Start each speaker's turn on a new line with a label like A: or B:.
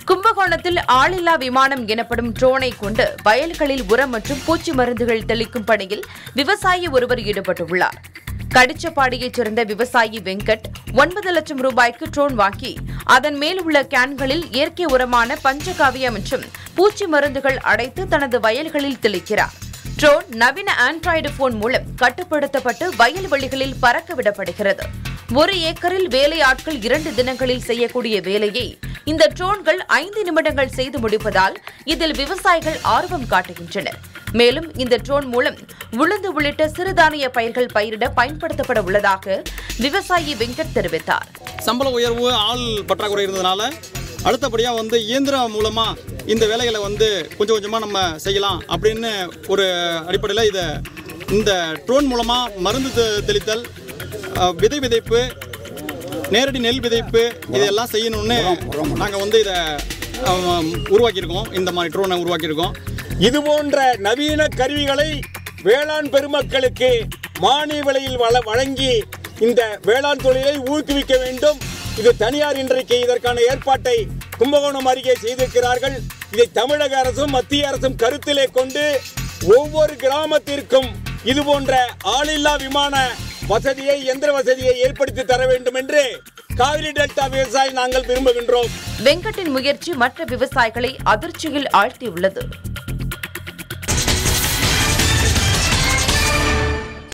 A: கும்பகோணத்தில் ஆளில்லா விமானம் எனப்படும் ட்ரோனை கொண்டு வயல்களில் உரம் மற்றும் பூச்சி மருந்துகள் தெளிக்கும் பணியில் விவசாயி ஒருவர் ஈடுபட்டுள்ளார் கடிச்சப்பாடியைச் சேர்ந்த விவசாயி வெங்கட் ஒன்பது லட்சம் ரூபாய்க்கு ட்ரோன் வாங்கி அதன் மேல் உள்ள கேன்களில் இயற்கை உரமான பஞ்சகாவியா மற்றும் பூச்சி மருந்துகள் அடைத்து தனது வயல்களில் தெளிக்கிறார் ட்ரோன் நவீன ஆண்ட்ராய்டு போன் மூலம் கட்டுப்படுத்தப்பட்டு வயல்வெளிகளில் பறக்க விடப்படுகிறது ஒரு ஏக்கரில் வேலையாட்கள் இரண்டு தினங்களில் செய்யக்கூடிய வேலையை இந்த ட்ரோன்கள் ஐந்து நிமிடங்கள் செய்து முடிப்பதால் இதில் விவசாயிகள் ஆர்வம் காட்டுகின்றனர் மேலும் இந்த ட்ரோன் மூலம் உளுந்து உள்ளிட்ட சிறுதானிய பயிர்கள் பயிரிட பயன்படுத்தப்பட உள்ளதாக விவசாயி வெங்கட் தெரிவித்தார்
B: சம்பள உயர்வு ஆள் பற்றாக்குறை இருந்ததுனால அடுத்தபடியாக வந்து இயந்திரம் மூலமாக இந்த வேலைகளை வந்து கொஞ்சம் கொஞ்சமாக நம்ம செய்யலாம் அப்படின்னு ஒரு அடிப்படையில் இதை இந்த ட்ரோன் மூலமாக மருந்து தெ- தெளித்தல் அஹ், விதை விதைப்பு நேரடி நெல் விதைப்பு இதெல்லாம் செய்யணும்னு நாங்கள் வந்து இதை அஹ், உருவாக்கியிருக்கோம் இந்த மாதிரி ட்ரோனை உருவாக்கியிருக்கோம்
C: இது போன்ற நவீன கருவிகளை வேளாண் பெருமக்களுக்கு மானிய விலையில் வழ- வழங்கி இந்த வேளாண் தொழிலை ஊக்குவிக்க வேண்டும் இது தனியார் இன்றைக்கு இதற்கான ஏற்பாட்டை கும்பகோணம் அருகே செய்திருக்கிறார்கள் இதை தமிழக அரசும் மத்திய அரசும் கருத்திலே கொண்டு ஒவ்வொரு கிராமத்திற்கும் இது போன்ற ஆளில்லா விமான வசதியை எந்திர வசதியை ஏற்படுத்தி தர வேண்டும் என்று காவிரி டெல்டா விவசாயி நாங்கள் விரும்புகின்றோம்
A: வெங்கட்டின் முயற்சி மற்ற விவசாயிகளை அதிர்ச்சியில் ஆழ்த்தியுள்ளது